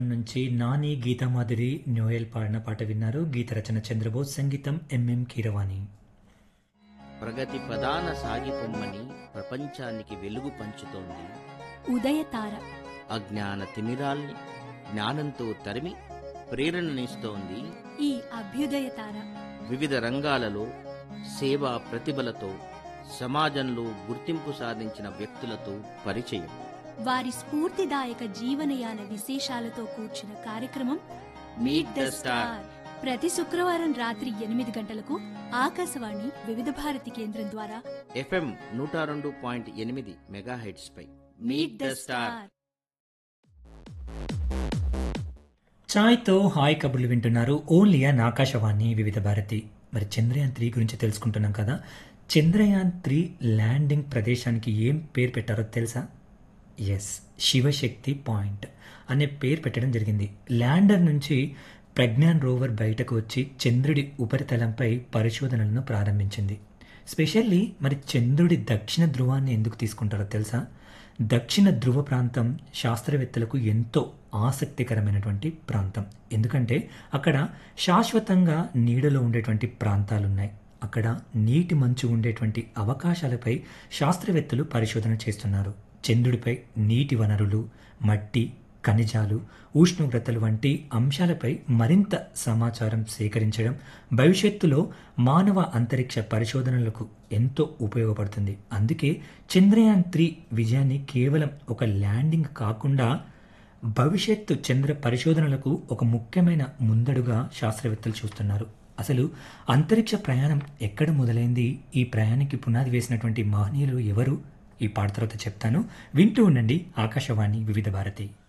నుంచి నాని గీతామాధురి నోయల్ పాడిన పాట విన్నారు గీత రచన చంద్రబోస్ సంగీతం ఎంఎం కీరవాణి ప్రగతి ప్రధాన సాగిపొమ్మని ప్రపంచానికి వెలుగు పంచుతోంది ఉదయతార అజ్ఞాన తిమిరాల్ని జ్ఞానంతో తరిమి ప్రేరణనిస్తోంది ఈ అభ్యుదయతార వివిధ రంగాలలో సేవా ప్రతిభలతో సమాజంలో గుర్తింపు సాధించిన వ్యక్తులతో పరిచయం వారి స్ఫూర్తిదాయక జీవనయాన విశేషాలతో కూర్చిన కార్యక్రమం మీట్ ద స్టార్ ప్రతి శుక్రవారం రాత్రి ఎనిమిది గంటలకు ఆకాశవాణి వివిధ భారతి కేంద్రం ద్వారా ఎఫ్ఎం నూట రెండు పాయింట్ ఎనిమిది మెగాహెడ్స్ పై మీట్ ద స్టార్ ఛాయ్తో హాయ్ కబుర్లు వింటున్నారు ఓన్లీ అన్ ఆకాశవాణి వివిధ భారతి మరి చంద్రయాన్ త్రీ గురించి తెలుసుకుంటున్నాం కదా చంద్రయాన్ త్రీ ల్యాండింగ్ ప్రదేశానికి ఏం పేరు పెట్టారో తెలుసా ఎస్ శివశక్తి పాయింట్ అనే పేరు పెట్టడం జరిగింది ల్యాండర్ నుంచి ప్రజ్ఞాన్ రోవర్ బయటకు వచ్చి చంద్రుడి ఉపరితలంపై పరిశోధనలను ప్రారంభించింది స్పెషల్లీ మరి చంద్రుడి దక్షిణ ధ్రువాన్ని ఎందుకు తీసుకుంటారో తెలుసా దక్షిణ ధ్రువ ప్రాంతం శాస్త్రవేత్తలకు ఎంతో ఆసక్తికరమైనటువంటి ప్రాంతం ఎందుకంటే అక్కడ శాశ్వతంగా నీడలో ఉండేటువంటి ప్రాంతాలున్నాయి అక్కడ నీటి మంచు ఉండేటువంటి అవకాశాలపై శాస్త్రవేత్తలు పరిశోధన చేస్తున్నారు చంద్రుడిపై నీటి వనరులు మట్టి ఖనిజాలు ఉష్ణోగ్రతలు వంటి అంశాలపై మరింత సమాచారం సేకరించడం భవిష్యత్తులో మానవ అంతరిక్ష పరిశోధనలకు ఎంతో ఉపయోగపడుతుంది అందుకే చంద్రయాన్ త్రీ విజయాన్ని కేవలం ఒక ల్యాండింగ్ కాకుండా భవిష్యత్తు చంద్ర పరిశోధనలకు ఒక ముఖ్యమైన ముందడుగా శాస్త్రవేత్తలు చూస్తున్నారు అసలు అంతరిక్ష ప్రయాణం ఎక్కడ మొదలైంది ఈ ప్రయాణానికి పునాది వేసినటువంటి మహనీయులు ఎవరు ఈ పాట తర్వాత చెప్తాను వింటూ ఉండండి ఆకాశవాణి వివిధ భారతి